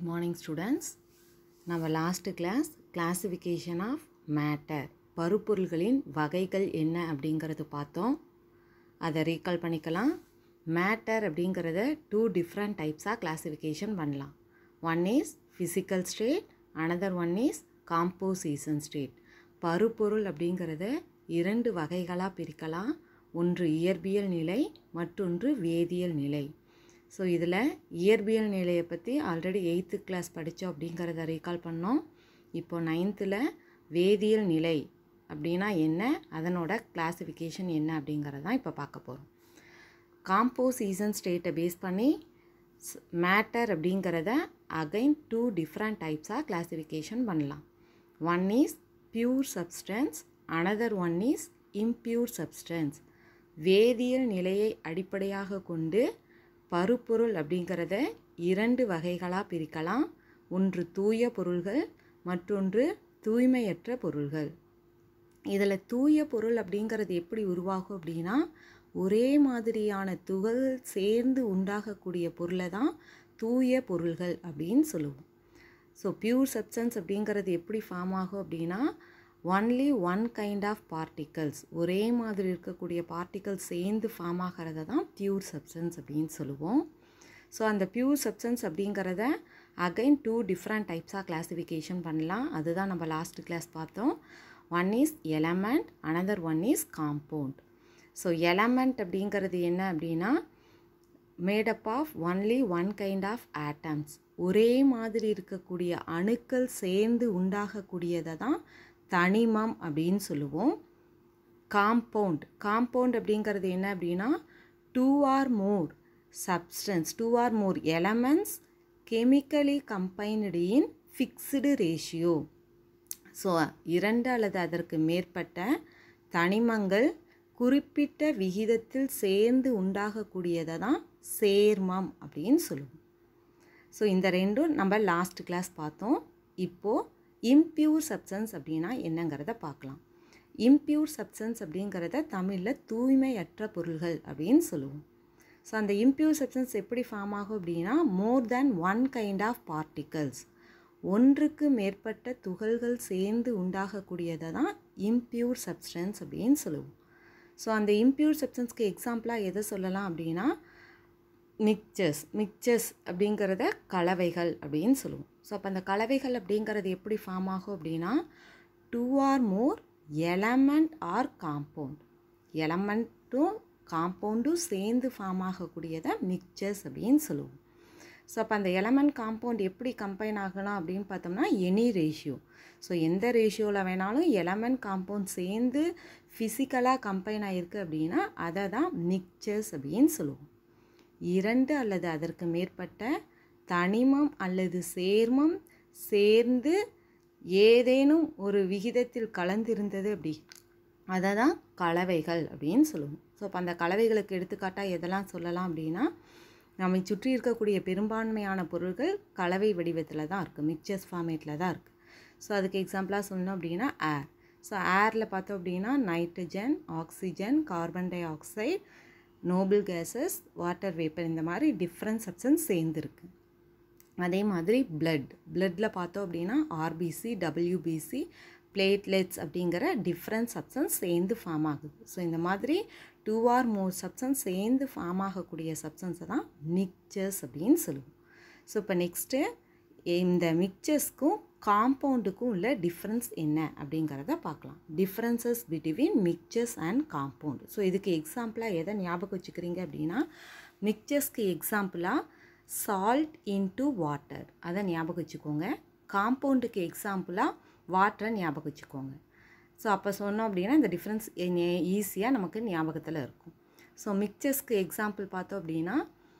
good morning students நம்ம last class classification of matter பருப்பொருள்களின் வகைகள் என்ன அப்படிங்கிறது பார்த்தோம் அதை ரீகால் பண்ணிக்கலாம் மேட்டர் அப்படிங்கிறத டூ டிஃப்ரெண்ட் டைப்ஸாக கிளாசிஃபிகேஷன் பண்ணலாம் one is physical state another one is composition state பருப்பொருள் அப்படிங்கிறத இரண்டு வகைகளாக பிரிக்கலாம் ஒன்று இயற்பியல் நிலை மற்றொன்று வேதியியல் நிலை ஸோ இதில் இயற்பியல் நிலையை பற்றி ஆல்ரெடி எயித்து கிளாஸ் படித்தோம் அப்படிங்கிறத ரீகால் பண்ணோம் இப்போ நைன்த்தில் வேதியியல் நிலை அப்படின்னா என்ன அதனோட கிளாசிஃபிகேஷன் என்ன அப்படிங்கிறத தான் இப்போ பார்க்க போகிறோம் காம்போசீசன் ஸ்டேட்டை பேஸ் பண்ணி மேட்டர் அப்படிங்கிறத அகைன் டூ டிஃப்ரெண்ட் டைப்ஸாக கிளாசிஃபிகேஷன் பண்ணலாம் one is pure substance another one is impure substance வேதியியல் நிலையை அடிப்படையாக கொண்டு பருப்பொருள் அப்படிங்கிறத இரண்டு வகைகளாக பிரிக்கலாம் ஒன்று தூய பொருள்கள் மற்றொன்று தூய்மையற்ற பொருள்கள் இதில் தூய பொருள் அப்படிங்கிறது எப்படி உருவாகும் அப்படின்னா ஒரே மாதிரியான துகள் சேர்ந்து உண்டாகக்கூடிய பொருளை தான் தூய பொருள்கள் அப்படின்னு சொல்லுவோம் ஸோ பியூர் சப்ஸ்டன்ஸ் அப்படிங்கிறது எப்படி ஃபார்ம் ஆகும் அப்படின்னா only one kind of particles ஒரே மாதிரி இருக்கக்கூடிய பார்ட்டிகல்ஸ் சேர்ந்து ஃபார்ம் ஆகிறத தான் பியூர் சப்ஸ்டன்ஸ் அப்படின்னு சொல்லுவோம் ஸோ அந்த பியூர் சப்ஸ்டன்ஸ் அப்படிங்கிறத அகைன் டூ டிஃப்ரெண்ட் டைப்ஸாக கிளாஸிஃபிகேஷன் பண்ணலாம் அதுதான் நம்ம லாஸ்ட் கிளாஸ் பார்த்தோம் one is element another one is compound so element அப்படிங்கிறது என்ன அப்படின்னா made up of only one kind of atoms ஒரே மாதிரி இருக்கக்கூடிய அணுக்கள் சேர்ந்து உண்டாகக்கூடியதை தான் தனிமம் அப்படின்னு சொல்லுவோம் காம்பவுண்ட் காம்பவுண்ட் அப்படிங்கிறது என்ன அப்படின்னா two or more substance two or more elements chemically combined in fixed ratio so இரண்டு அல்லது அதற்கு மேற்பட்ட தனிமங்கள் குறிப்பிட்ட விகிதத்தில் சேர்ந்து உண்டாகக்கூடியதை தான் சேர்மம் அப்படின்னு சொல்லுவோம் ஸோ இந்த ரெண்டும் நம்ம லாஸ்ட் கிளாஸ் பார்த்தோம் இப்போது இம்பியூர் சப்ஸ்டன்ஸ் அப்படின்னா என்னங்கிறத பார்க்கலாம் இம்பியூர் சப்ஸ்டன்ஸ் அப்படிங்கிறத தமிழில் தூய்மையற்ற பொருள்கள் அப்படின்னு சொல்லுவோம் ஸோ அந்த இம்பியூர் சப்ஸ்டன்ஸ் எப்படி ஃபார்ம் ஆகும் அப்படின்னா more than one kind of particles ஒன்றுக்கு மேற்பட்ட துகள்கள் சேர்ந்து உண்டாகக்கூடியதை தான் இம்பியூர் சப்ஸ்டன்ஸ் அப்படின்னு சொல்லுவோம் ஸோ அந்த இம்பியூர் சப்ஸ்டன்ஸ்க்கு எக்ஸாம்பிளாக எதை சொல்லலாம் அப்படின்னா மிக்சர்ஸ் மிக்சர்ஸ் அப்படிங்கிறத கலவைகள் அப்படின்னு சொல்லுவோம் ஸோ அப்போ அந்த கலவைகள் அப்படிங்கிறது எப்படி ஃபார்ம் ஆகும் அப்படின்னா two or more element or compound எலமெண்ட்டும் காம்பவுண்டும் சேர்ந்து ஃபார்ம் ஆகக்கூடியதை மிக்சர்ஸ் அப்படின்னு சொல்லுவோம் ஸோ அப்போ அந்த எலமெண்ட் காம்பவுண்ட் எப்படி கம்பைன் ஆகலாம் அப்படின்னு பார்த்தோம்னா எனி ரேஷியோ ஸோ எந்த ரேஷியோவில் வேணாலும் எலமெண்ட் காம்பவுண்ட் சேர்ந்து ஃபிசிக்கலாக கம்பைன் ஆகிருக்கு அப்படின்னா அதை தான் மிக்சர்ஸ் அப்படின்னு சொல்லுவோம் இரண்டு அல்லது அதற்கு மேற்பட்ட தனிமம் அல்லது சேர்மம் சேர்ந்து ஏதேனும் ஒரு விகிதத்தில் கலந்திருந்தது அப்படி அதை தான் கலவைகள் அப்படின்னு சொல்லுவோம் ஸோ அப்போ அந்த கலவைகளுக்கு எடுத்துக்காட்டாக எதெல்லாம் சொல்லலாம் அப்படின்னா நம்மை சுற்றி இருக்கக்கூடிய பெரும்பான்மையான பொருட்கள் கலவை வடிவத்தில் தான் இருக்குது மிக்சர்ஸ் ஃபார்மேட்டில் தான் இருக்குது ஸோ அதுக்கு எக்ஸாம்பிளாக சொல்லணும் அப்படின்னா ஏர் ஸோ ஏரில் பார்த்தோம் அப்படின்னா nitrogen oxygen carbon dioxide noble gases water vapour இந்த மாதிரி டிஃப்ரெண்ட் சப்ஸ்டன்ஸ் சேர்ந்துருக்கு அதே மாதிரி பிளட் பிளட்டில் பார்த்தோம் அப்படின்னா ஆர்பிசி டபிள்யூபிசி பிளேட்லெட்ஸ் அப்படிங்கிற டிஃப்ரெண்ட் சப்ஸ்டன்ஸ் சேர்ந்து ஃபார்ம் ஆகுது ஸோ இந்த மாதிரி டூ ஆர் மோர் சப்ஸ்டன்ஸ் சேர்ந்து ஃபார்ம் ஆகக்கூடிய சப்ஸ்டன்ஸை தான் மிக்சர்ஸ் அப்படின்னு சொல்லுவோம் ஸோ இப்போ நெக்ஸ்ட்டு இந்த மிக்சர்ஸ்க்கும் காம்பவுண்டுக்கும் உள்ள டிஃப்ரென்ஸ் என்ன அப்படிங்கிறத பார்க்கலாம் differences between mixtures and compound so இதுக்கு எக்ஸாம்பிளாக எதை ஞாபகம் வச்சுக்கிறீங்க அப்படின்னா மிக்சர்ஸ்க்கு எக்ஸாம்பிளாக சால்ட் இன்டு வாட்டர் அதை ஞாபகம் வச்சுக்கோங்க காம்பவுண்டுக்கு எக்ஸாம்பிளாக வாட்டரை ஞாபகம் வச்சுக்கோங்க ஸோ அப்போ சொன்னோம் அப்படின்னா இந்த டிஃப்ரென்ஸ் ஈஸியாக நமக்கு ஞாபகத்தில் இருக்கும் ஸோ மிக்சர்ஸ்க்கு எக்ஸாம்பிள் பார்த்தோம் அப்படின்னா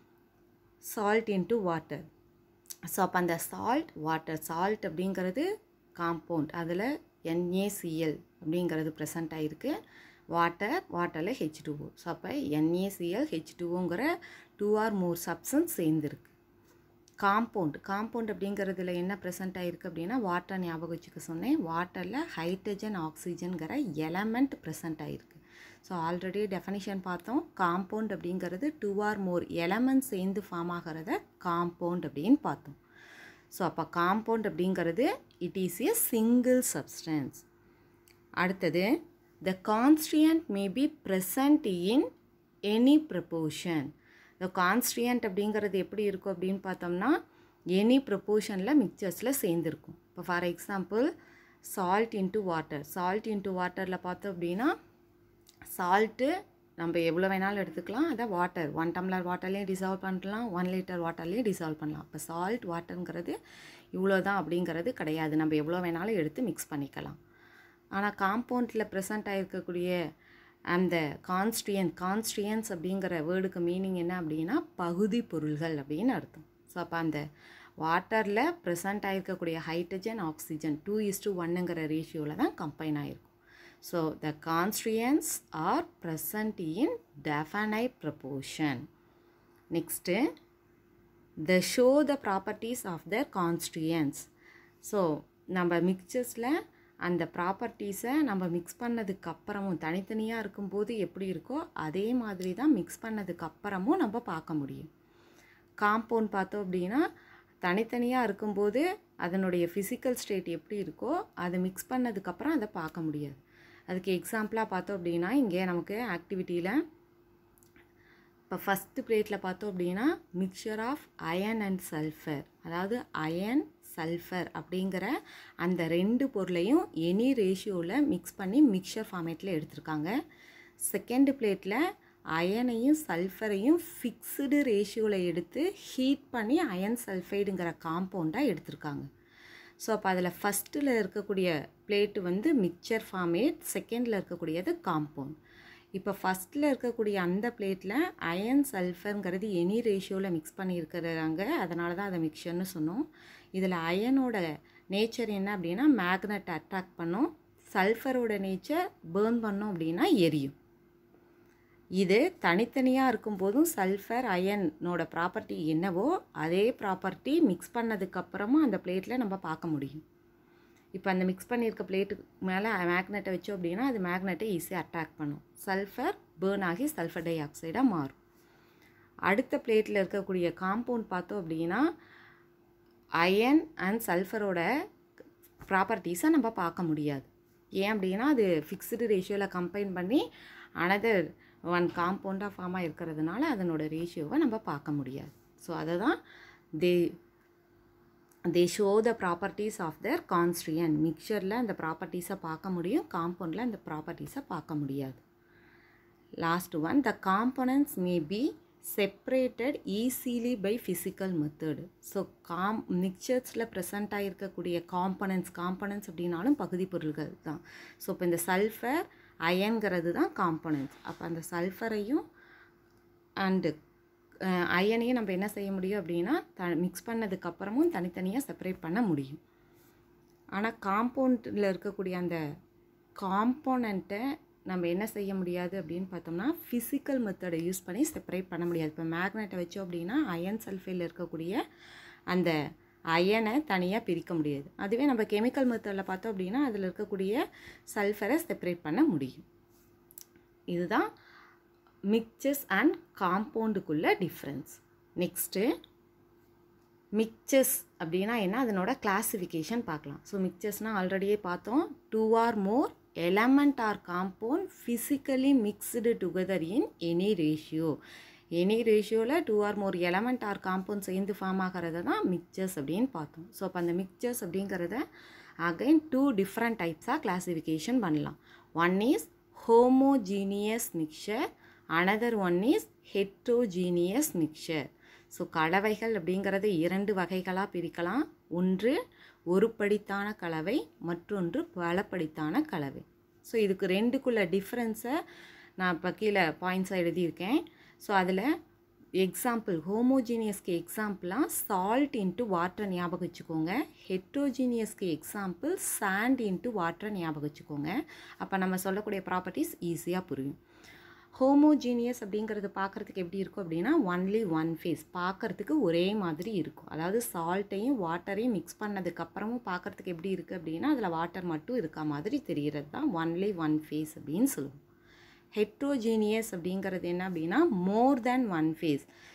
சால்ட் இன்ட்டு வாட்டர் ஸோ அப்போ அந்த சால்ட் வாட்டர் சால்ட் அப்படிங்கிறது காம்பவுண்ட் அதில் என்ஏசிஎல் அப்படிங்கிறது ப்ரெசண்ட் ஆகிருக்கு வாட்டர் வாட்டரில் ஹெச் டூஓ ஸோ அப்போ என்ஏசிஎல் ஹெச் டூஓங்கிற டூ ஆர் மோர் சப்ஸ்டன்ஸ் சேர்ந்துருக்கு காம்பவுண்ட் காம்பவுண்ட் அப்படிங்கிறதுல என்ன ப்ரெசென்ட் ஆகிருக்கு அப்படின்னா வாட்டர் ஞாபகம் வச்சுக்க சொன்னேன் வாட்டரில் ஹைட்ரஜன் ஆக்சிஜன்கிற எலமெண்ட் ப்ரெசென்ட் ஆகிருக்கு ஸோ ஆல்ரெடி டெஃபனிஷன் பார்த்தோம் காம்பவுண்ட் அப்படிங்கிறது டூ ஆர் மோர் எலமெண்ட்ஸ் சேர்ந்து ஃபார்ம் ஆகிறத காம்பவுண்ட் அப்படின்னு பார்த்தோம் ஸோ அப்போ காம்பவுண்ட் அப்படிங்கிறது it is a single substance அடுத்தது the constituent may be present in any proportion the constituent அப்படிங்கிறது எப்படி இருக்கும் அப்படின்னு பார்த்தோம்னா எனி ப்ரப்போர்ஷனில் மிக்சர்ஸில் சேர்ந்துருக்கும் இப்போ for example salt into water salt into வாட்டரில் பார்த்தோம் அப்படின்னா சால்ட்டு நம்ம எவ்வளோ வேணாலும் எடுத்துக்கலாம் அதை வாட்டர் ஒன் டம்ளர் வாட்டர்லேயும் டிசால்வ் பண்ணலாம் ஒன் லிட்டர் வாட்டர்லேயும் டிசால்வ் பண்ணலாம் இப்போ சால்ட் வாட்டருங்கிறது இவ்வளோ தான் அப்படிங்கிறது கிடையாது நம்ம எவ்வளோ வேணாலும் எடுத்து மிக்ஸ் பண்ணிக்கலாம் ஆனால் காம்பவுண்டில் ப்ரெசண்ட் ஆகிருக்கக்கூடிய அந்த கான்ஸ்ட்ரியன் கான்ஸ்ட்ரியன்ஸ் அப்படிங்கிற வேர்டுக்கு மீனிங் என்ன அப்படின்னா பகுதி பொருள்கள் அப்படின்னு அர்த்தம் ஸோ அப்போ அந்த வாட்டரில் ப்ரெசண்ட் ஆகிருக்கக்கூடிய hydrogen oxygen two is to ஒன்னுங்கிற ரேஷியோவில் தான் கம்பைன் ஆகிருக்கும் so the constituents are present in definite proportion next the show the properties of the constituents so நம்ம மிக்சர்ஸில் அந்த ப்ராப்பர்ட்டிஸை நம்ம மிக்ஸ் பண்ணதுக்கு அப்புறமும் தனித்தனியாக இருக்கும்போது எப்படி இருக்கோ அதே மாதிரி தான் மிக்ஸ் பண்ணதுக்கு அப்புறமும் நம்ம பார்க்க முடியும் காம்பவுண்ட் பார்த்தோம் அப்படின்னா தனித்தனியாக இருக்கும்போது அதனுடைய ஃபிசிக்கல் ஸ்டேட் எப்படி இருக்கோ அதை மிக்ஸ் பண்ணதுக்கப்புறம் அதை பார்க்க முடியாது அதுக்கு எக்ஸாம்பிளாக பார்த்தோம் அப்படின்னா இங்கே நமக்கு ஆக்டிவிட்டியில் இப்போ ஃபஸ்ட்டு பிளேட்டில் பார்த்தோம் அப்படின்னா mixture of iron and sulphur அதாவது அயன் சல்ஃபர் அப்படிங்கிற அந்த ரெண்டு பொருளையும் எனி ரேஷியோவில் மிக்ஸ் பண்ணி மிக்சர் ஃபார்மேட்டில் எடுத்திருக்காங்க செகண்ட் பிளேட்டில் அயனையும் சல்ஃபரையும் ஃபிக்ஸ்டு ரேஷியோவில் எடுத்து ஹீட் பண்ணி அயன் சல்ஃபைடுங்கிற காம்பவுண்டாக எடுத்திருக்காங்க ஸோ அப்போ அதில் ஃபஸ்ட்டில் இருக்கக்கூடிய பிளேட்டு வந்து மிக்சர் ஃபார்மேட் செகண்டில் இருக்கக்கூடியது காம்பவுண்ட் இப்போ ஃபஸ்ட்டில் இருக்கக்கூடிய அந்த பிளேட்டில் அயன் சல்ஃபருங்கிறது எனி ரேஷியோவில் மிக்ஸ் பண்ணியிருக்கிறாங்க அதனால தான் அதை மிக்சர்னு சொன்னோம் இதில் அயனோட நேச்சர் என்ன அப்படின்னா மேக்னெட் அட்ராக்ட் பண்ணும் சல்ஃபரோட நேச்சர் பேர்ன் பண்ணோம் அப்படின்னா எரியும் இது தனித்தனியாக இருக்கும்போதும் சல்ஃபர் அயனோட ப்ராப்பர்ட்டி என்னவோ அதே ப்ராப்பர்ட்டி மிக்ஸ் பண்ணதுக்கப்புறமும் அந்த பிளேட்டில் நம்ம பார்க்க முடியும் இப்போ அந்த மிக்ஸ் பண்ணியிருக்க பிளேட்டுக்கு மேலே மேக்னெட்டை வச்சோம் அப்படின்னா அது மேக்னெட்டை ஈஸியாக அட்ராக்ட் பண்ணும் சல்ஃபர் பேர்ன் ஆகி சல்ஃபர் டை ஆக்சைடாக மாறும் அடுத்த பிளேட்டில் இருக்கக்கூடிய காம்பவுண்ட் பார்த்தோம் அப்படின்னா அயன் அண்ட் சல்ஃபரோட ப்ராப்பர்ட்டிஸை நம்ம பார்க்க முடியாது ஏன் அப்படின்னா அது ஃபிக்ஸ்டு ரேஷியோவில் கம்பைன் பண்ணி அனதர் ஒன் காம்பவுண்டாக ஃபார்மாக இருக்கிறதுனால அதனோட ரேஷியோவை நம்ம பார்க்க முடியாது ஸோ அதை தான் they they show the properties of their constituent மிக்சரில் அந்த ப்ராப்பர்ட்டிஸை பார்க்க முடியும் காம்பவுண்டில் அந்த ப்ராப்பர்ட்டிஸை பார்க்க முடியாது last one the components may be separated easily by physical method so காம் மிக்சர்ஸில் ப்ரெசண்ட் ஆகிருக்கக்கூடிய காம்பனன்ட்ஸ் காம்பனன்ட்ஸ் அப்படின்னாலும் பகுதி பொருள்கள் தான் ஸோ இப்போ இந்த சல்ஃபர் அயன்கிறது தான் காம்பனன்ட்ஸ் அப்போ அந்த சல்ஃபரையும் அண்டு அயனையும் நம்ம என்ன செய்ய முடியும் அப்படின்னா த மிக்ஸ் பண்ணதுக்கப்புறமும் தனித்தனியாக செப்பரேட் பண்ண முடியும் ஆனால் காம்பவுண்டில் இருக்கக்கூடிய அந்த காம்போனண்ட்டை நம்ம என்ன செய்ய முடியாது அப்படின்னு பார்த்தோம்னா ஃபிசிக்கல் மெத்தடை யூஸ் பண்ணி செப்பரேட் பண்ண முடியாது இப்போ மேக்னெட்டை வச்சோம் அப்படின்னா அயன் சல்ஃபைடில் இருக்கக்கூடிய அந்த அயனை தனியாக பிரிக்க முடியாது அதுவே நம்ம கெமிக்கல் மெத்தடில் பார்த்தோம் அப்படின்னா அதில் இருக்கக்கூடிய சல்ஃபரை செப்பரேட் பண்ண முடியும் இதுதான் மிக்சர்ஸ் அண்ட் காம்பவுண்டுக்குள்ள டிஃப்ரென்ஸ் நெக்ஸ்ட்டு மிக்சர்ஸ் அப்படின்னா என்ன அதனோட கிளாசிஃபிகேஷன் பார்க்கலாம் ஸோ மிக்சர்ஸ்னால் ஆல்ரெடியே பார்த்தோம் two or more element or compound physically mixed together in any ratio any ரேஷியோவில் two or more element or compound சேர்ந்து ஃபார்ம் ஆகிறத தான் மிக்சர்ஸ் அப்படின்னு பார்த்தோம் ஸோ அப்போ அந்த மிக்சர்ஸ் அப்படிங்கிறத அகைன் டூ டிஃப்ரெண்ட் டைப்ஸாக கிளாசிஃபிகேஷன் பண்ணலாம் one is homogeneous mixture another one is heterogeneous mixture so கலவைகள் அப்படிங்கிறது இரண்டு வகைகளாக பிரிக்கலாம் ஒன்று ஒருபடித்தான கலவை மற்றொன்று பலப்படித்தான கலவை ஸோ இதுக்கு ரெண்டுக்குள்ள டிஃப்ரென்ஸை நான் இப்போ கீழே பாயிண்ட்ஸாக எழுதியிருக்கேன் ஸோ அதில் எக்ஸாம்பிள் ஹோமோஜீனியஸ்க்கு எக்ஸாம்பிளாக சால்ட் இன்ட்டு வாட்டரை ஞாபகம் வச்சுக்கோங்க ஹெட்ரோஜீனியஸ்க்கு எக்ஸாம்பிள் சாண்ட் இன்ட்டு வாட்டரை ஞாபகம் வச்சுக்கோங்க அப்போ நம்ம சொல்லக்கூடிய ப்ராப்பர்ட்டிஸ் ஈஸியாக புரியும் ஹோமோஜீனியஸ் அப்படிங்கிறது பார்க்குறதுக்கு எப்படி இருக்கும் அப்படின்னா ஒன்லி ஒன் ஃபேஸ் பார்க்குறதுக்கு ஒரே மாதிரி இருக்கும் அதாவது சால்ட்டையும் வாட்டரையும் மிக்ஸ் பண்ணதுக்கப்புறமும் பார்க்குறதுக்கு எப்படி இருக்குது அப்படின்னா அதில் வாட்டர் மட்டும் இருக்க மாதிரி தெரிகிறது தான் ஒன்லி ஒன் ஃபேஸ் அப்படின்னு சொல்லுவோம் ஹெட்ரோஜீனியஸ் அப்படிங்கிறது என்ன அப்படின்னா more than one phase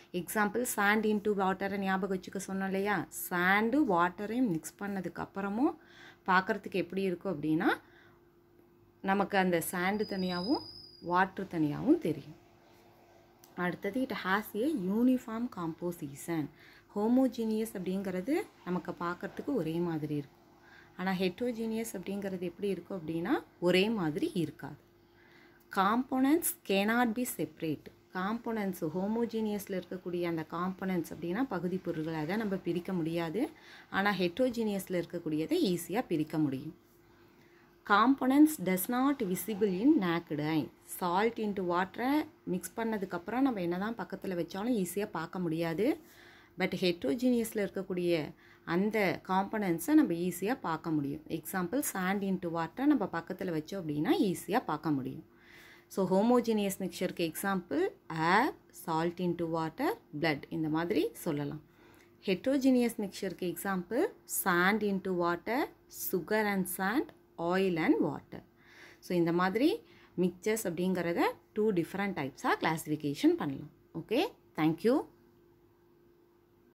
example sand into வாட்டரை ஞாபகம் வச்சுக்க சொன்னோம் இல்லையா சாண்டு வாட்டரையும் மிக்ஸ் பண்ணதுக்கு அப்புறமும் பார்க்குறதுக்கு எப்படி இருக்கும் அப்படின்னா நமக்கு அந்த சாண்டு தனியாகவும் வாட்ரு தனியாகவும் தெரியும் அடுத்தது it has a uniform composition homogeneous அப்படிங்கிறது நமக்கு பார்க்குறதுக்கு ஒரே மாதிரி இருக்கும் ஆனால் ஹெட்ரோஜீனியஸ் அப்படிங்கிறது எப்படி இருக்கும் அப்படின்னா ஒரே மாதிரி இருக்காது components cannot be separate components ஹோமோஜீனியஸில் இருக்கக்கூடிய அந்த காம்போனன்ட்ஸ் அப்படின்னா பகுதி பொருள்களை அதை நம்ம பிரிக்க முடியாது ஆனால் ஹெட்ரோஜீனியஸில் இருக்கக்கூடியதை ஈஸியாக பிரிக்க முடியும் components does not visible in naked eye salt into வாட்டரை மிக்ஸ் பண்ணதுக்கப்புறம் நம்ம என்ன தான் பக்கத்தில் வச்சாலும் ஈஸியாக பார்க்க முடியாது பட் ஹெட்ரோஜீனியஸில் இருக்கக்கூடிய அந்த காம்பனன்ட்ஸை நம்ம ஈஸியாக பார்க்க முடியும் எக்ஸாம்பிள் சாண்ட் இன்ட்டு வாட்டரை நம்ம பக்கத்தில் வச்சோம் அப்படின்னா ஈஸியாக பார்க்க முடியும் ஸோ ஹோமோஜீனியஸ் மிக்சருக்கு example air salt into water blood இந்த மாதிரி சொல்லலாம் ஹெட்ரோஜீனியஸ் மிக்சருக்கு example sand into water sugar and sand oil and water so இந்த மாதிரி மிக்சர்ஸ் அப்படிங்கிறத டூ டிஃப்ரெண்ட் டைப்ஸாக கிளாஸிஃபிகேஷன் பண்ணலாம் ஓகே தேங்க்யூ